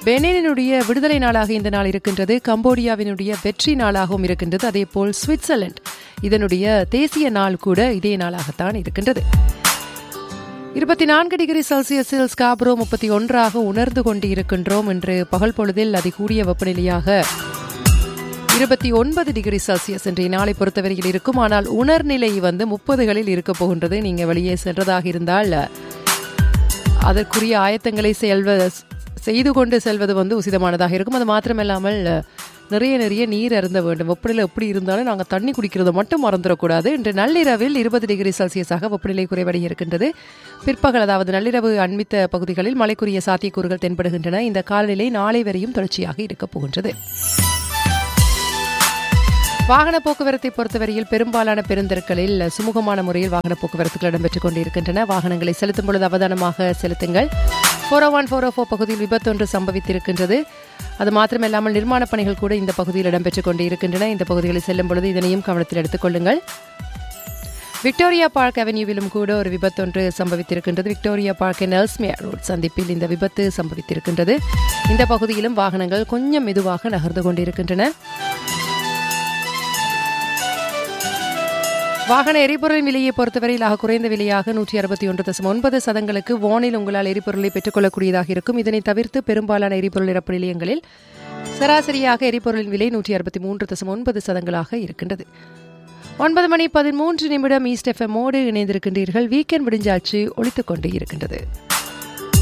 பெனினுடைய விடுதலை நாளாக இந்த நாள் இருக்கின்றது கம்போடியாவினுடைய வெற்றி நாளாகவும் இருக்கின்றது அதேபோல் சுவிட்சர்லாந்து இதனுடைய தேசிய நாள் கூட இதே நாளாகத்தான் இருக்கின்றது இருபத்தி நான்கு டிகிரி செல்சியஸில் ஸ்காப்ரோ முப்பத்தி ஒன்றாக உணர்ந்து கொண்டு இருக்கின்றோம் இன்று பகல் பொழுதில் அதிகூடிய வெப்பநிலையாக இருபத்தி ஒன்பது டிகிரி செல்சியஸ் இன்றைய நாளை பொறுத்தவரையில் இருக்கும் ஆனால் உணர்நிலை வந்து முப்பதுகளில் இருக்க போகின்றது நீங்க வெளியே சென்றதாக இருந்தால் அதற்குரிய ஆயத்தங்களை செல்வ செய்து கொண்டு செல்வது வந்து உசிதமானதாக இருக்கும் அது மாத்திரமில்லாமல் நிறைய நிறைய நீர் அருந்த வேண்டும் வெப்பநிலை எப்படி இருந்தாலும் நாங்கள் தண்ணி குடிக்கிறத மட்டும் மறந்துடக்கூடாது இன்று நள்ளிரவில் இருபது டிகிரி செல்சியஸாக வெப்பநிலை குறைவடைய இருக்கின்றது பிற்பகல் அதாவது நள்ளிரவு அண்மித்த பகுதிகளில் மழைக்குரிய சாத்தியக்கூறுகள் தென்படுகின்றன இந்த காலநிலை நாளை வரையும் தொடர்ச்சியாக இருக்கப் போகின்றது வாகன போக்குவரத்தை பொறுத்தவரையில் பெரும்பாலான பெருந்தெருக்களில் சுமூகமான முறையில் வாகன போக்குவரத்துகள் இடம்பெற்றுக் கொண்டிருக்கின்றன வாகனங்களை செலுத்தும் பொழுது அவதானமாக செலுத்துங்கள் ஃபோர் ஒன் ஃபோர் ஃபோர் பகுதியில் விபத்தொன்று சம்பவித்திருக்கின்றது அது மாத்திரமில்லாமல் நிர்மாணப் பணிகள் கூட இந்த பகுதியில் இடம்பெற்றுக் கொண்டு இருக்கின்றன இந்த பகுதிகளில் செல்லும் பொழுது இதனையும் கவனத்தில் எடுத்துக் கொள்ளுங்கள் விக்டோரியா பார்க் அவென்யூவிலும் கூட ஒரு விபத்தொன்று சம்பவித்திருக்கின்றது விக்டோரியா பார்க் நெல்ஸ்மியா ரோட் சந்திப்பில் இந்த விபத்து சம்பவித்திருக்கின்றது இந்த பகுதியிலும் வாகனங்கள் கொஞ்சம் மெதுவாக நகர்ந்து கொண்டிருக்கின்றன வாகன எரிபொருள் விலையை பொறுத்தவரையில் ஆக குறைந்த விலையாக நூற்றி அறுபத்தி ஒன்று தசம் ஒன்பது சதங்களுக்கு வானில் உங்களால் எரிபொருளை பெற்றுக்கொள்ளக்கூடியதாக இருக்கும் இதனை தவிர்த்து பெரும்பாலான எரிபொருள் இறப்பு நிலையங்களில் சராசரியாக எரிபொருளின் விலை நூற்றி அறுபத்தி மூன்று தசம் ஒன்பது சதங்களாக இருக்கின்றது ஒன்பது மணி பதிமூன்று நிமிடம் ஈஸ்ட் எஃப்எம்மோடு இணைந்திருக்கின்றீர்கள் வீக்கெண்ட் விடிஞ்சாச்சு ஒழித்துக் கொண்டு இருக்கின்றது